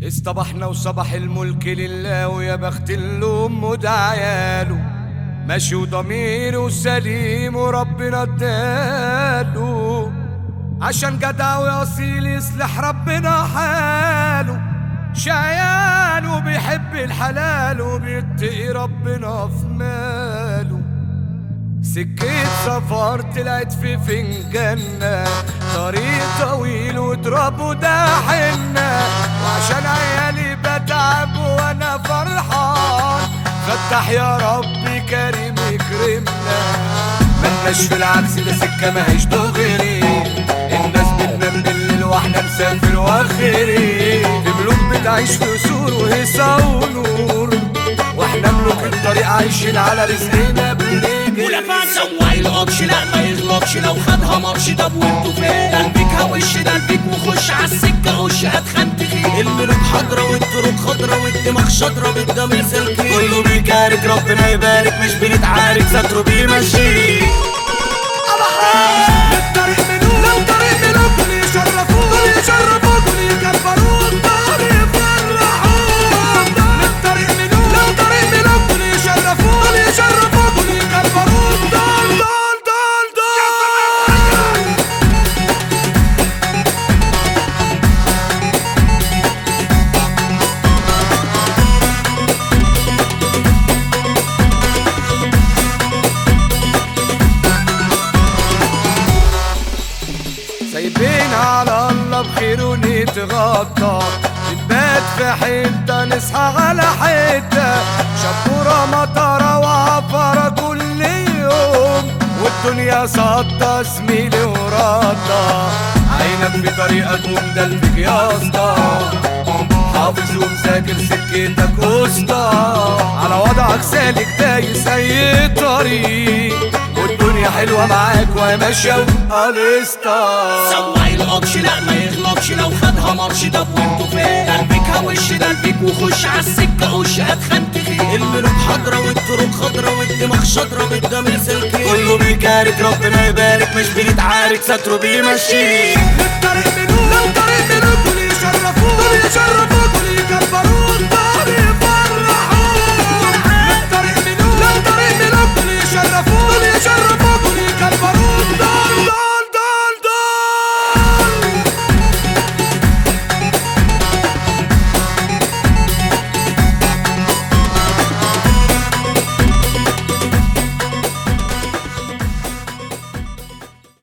اصطبحنا وصبح الملك لله ويا بخت الام وده عياله ماشي وضميره سليم وربنا اداله عشان جدع واصيل يصلح ربنا حاله شيان وبيحب الحلال وبيتقي ربنا في ماله سكة سفر طلعت في فنجاننا طريق طويل وتراب وده حنة وعشان عيالي بتعب وانا فرحان فتح يا ربي كريم يكرمنا ملناش في العكس ده سكة ماهيش دغري الناس بتنام بالليل واحنا نسافر واخري الملوك بتعيش في قصور وهيصة ونور واحنا ملوك الطريق عايشين على رزقنا بنجري ولفات سواي القطش لا ما يغلطش لو خدها مارش طب وانتوا فين قلبك هوش ده قلبك وخش عالسكه خش اتخنت فيه الملوك حضرة والطرق خضرة والدماغ شضرة بالضمير سلكي كله بيكارك ربنا يبارك مش بنتعارك ستره بيمشي الطريق ملوك لو طريق ملوك دول يشرفوك دول يشرفوك دول يكبروك دول يفرحوك الطريق ملوك لو طريق ملوك دول يشرفوك دول يشرفوك دول يكبروك دول دول دول دول سايبين على الله بخير ونتغطى نبات في حتة نصحى على حتة شبورة مطرة وعفرة كل يوم والدنيا صدى زميلي وراضى عينك في طريقك ومدلبك يا اسطى حافظ ومذاكر سكتك وسطى على وضعك سالك دايس اي طريق والدنيا حلوة معاك وهي ماشية وقلسطة سواي القطش لا ما يغلطش لو خدها مارش طب وانتوا فين قلبك هوش ده قلبك وخش عالسكه خش اتخنت فيه الملوك حضرة والطرق خضرة والدماغ شضرة بالضمير سلكي كله بيكارك ربنا يبارك مش بنتعارك ستره بيمشي